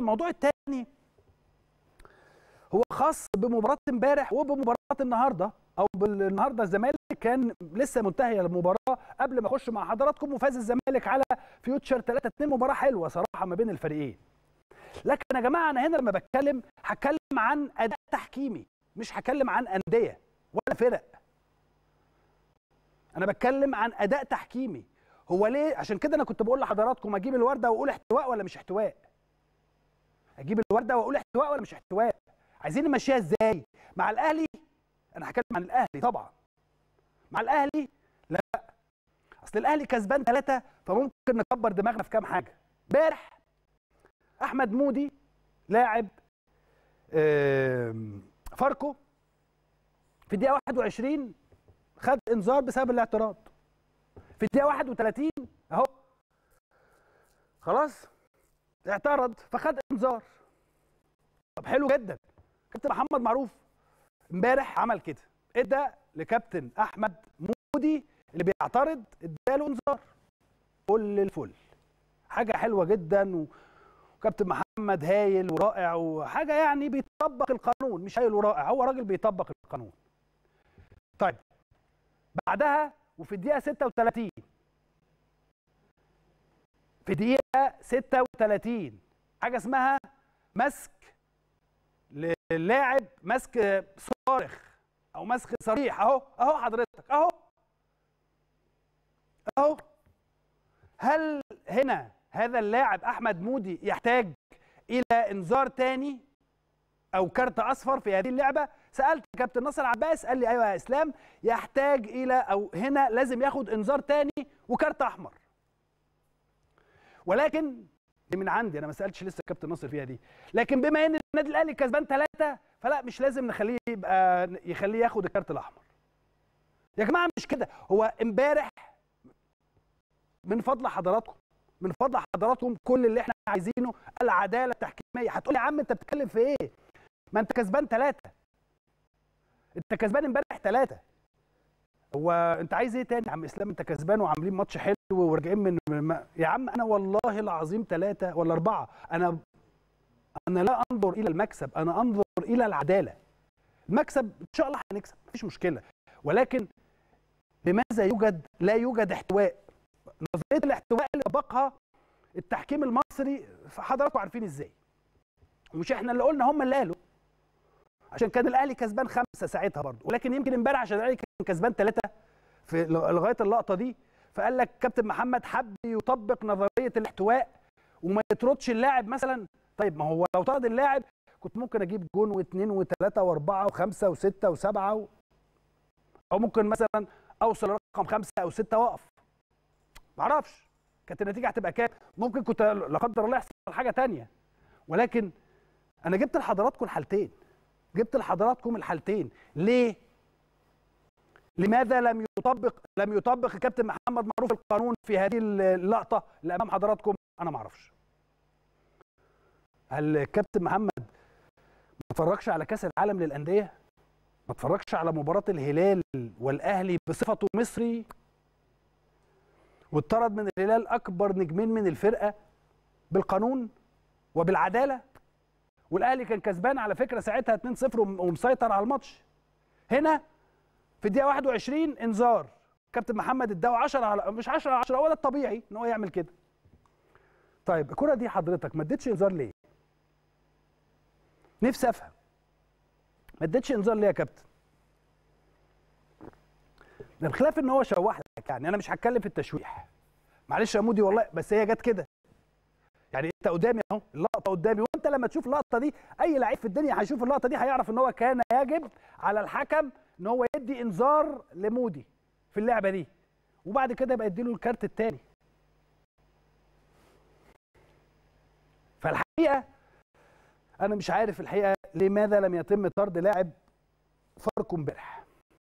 الموضوع الثاني هو خاص بمباراه امبارح وبمباراه النهارده او النهارده الزمالك كان لسه منتهيه المباراه قبل ما اخش مع حضراتكم وفاز الزمالك على فيوتشر 3 2 مباراه حلوه صراحه ما بين الفريقين لكن يا جماعه انا هنا لما بتكلم هتكلم عن اداء تحكيمي مش هتكلم عن انديه ولا فرق انا بتكلم عن اداء تحكيمي هو ليه عشان كده انا كنت بقول لحضراتكم اجيب الورده واقول احتواء ولا مش احتواء اجيب الورده واقول احتواء ولا مش احتواء عايزين نمشيها ازاي مع الاهلي انا هتكلم عن الاهلي طبعا مع الاهلي لا اصل الاهلي كسبان ثلاثة فممكن نكبر دماغنا في كام حاجه امبارح احمد مودي لاعب فاركو في الدقيقه 21 خد انذار بسبب الاعتراض في الدقيقه 31 اهو خلاص اعترض فخد انذار طب حلو جدا كابتن محمد معروف امبارح عمل كده ادى لكابتن احمد مودي اللي بيعترض اداله انذار فل الفل حاجه حلوه جدا وكابتن محمد هايل ورائع وحاجه يعني بيطبق القانون مش هايل ورائع هو راجل بيطبق القانون طيب بعدها وفي الدقيقه 36 في الدقيقه 36 حاجه اسمها مسك للاعب مسك صارخ او مسك صريح اهو اهو حضرتك اهو اهو هل هنا هذا اللاعب احمد مودي يحتاج الى انذار تاني او كارت اصفر في هذه اللعبه سالت كابتن ناصر عباس قال لي ايوه يا اسلام يحتاج الى او هنا لازم ياخد انذار تاني وكارت احمر ولكن دي من عندي انا ما سالتش لسه كابتن ناصر فيها دي لكن بما ان النادي الاهلي كسبان ثلاثه فلا مش لازم نخليه يبقى يخليه ياخد الكارت الاحمر يا جماعه مش كده هو امبارح من فضل حضراتكم من فضل حضراتكم كل اللي احنا عايزينه العداله التحكيميه هتقول يا عم انت بتتكلم في ايه ما انت كسبان ثلاثه انت كسبان امبارح ثلاثه هو انت عايز ايه تاني يا عم اسلام انت كسبان وعاملين ماتش حلو وراجعين من ما... يا عم انا والله العظيم ثلاثه ولا اربعه انا انا لا انظر الى المكسب انا انظر الى العداله المكسب ان شاء الله هنكسب مفيش مشكله ولكن لماذا يوجد لا يوجد احتواء نظريه الاحتواء اللي طبقها التحكيم المصري حضراتكم عارفين ازاي ومش احنا اللي قلنا هم اللي قالوا عشان كان الاهلي كسبان خمسه ساعتها برضه ولكن يمكن امبارح عشان الاهلي كان كسبان ثلاثه في لغايه اللقطه دي فقال لك كابتن محمد حب يطبق نظريه الاحتواء وما يطردش اللاعب مثلا طيب ما هو لو طرد اللاعب كنت ممكن اجيب جون واثنين وثلاثه واربعه وخمسه وسته وسبعه و... او ممكن مثلا اوصل لرقم خمسه او سته واقف ما اعرفش كانت النتيجه هتبقى كام ممكن كنت لا قدر الله يحصل حاجه ثانيه ولكن انا جبت لحضراتكم الحالتين جبت لحضراتكم الحالتين ليه لماذا لم يطبق لم يطبق الكابتن محمد معروف القانون في هذه اللقطه اللي امام حضراتكم انا ما اعرفش هل الكابتن محمد ما اتفرجش على كاس العالم للانديه ما اتفرجش على مباراه الهلال والاهلي بصفته مصري واتطرد من الهلال اكبر نجمين من الفرقه بالقانون وبالعداله والاهلي كان كسبان على فكره ساعتها 2-0 ومسيطر على الماتش هنا في الدقيقه 21 انذار كابتن محمد اداه 10 على مش 10 على 10 هو ده الطبيعي ان هو يعمل كده طيب الكره دي حضرتك ما اديتش انذار ليه نفسي افهم ما اديتش انذار ليه يا كابتن ده بخلاف ان هو شوح لك يعني انا مش هتكلم في التشويح معلش يا مودي والله بس هي جت كده يعني انت قدامي اهو اللقطه قدامي وانت لما تشوف اللقطه دي اي لعيب في الدنيا هيشوف اللقطه دي هيعرف ان هو كان يجب على الحكم ان هو يدي انذار لمودي في اللعبه دي وبعد كده يبقى يديله الكارت الثاني فالحقيقه انا مش عارف الحقيقه لماذا لم يتم طرد لاعب فاركو امبارح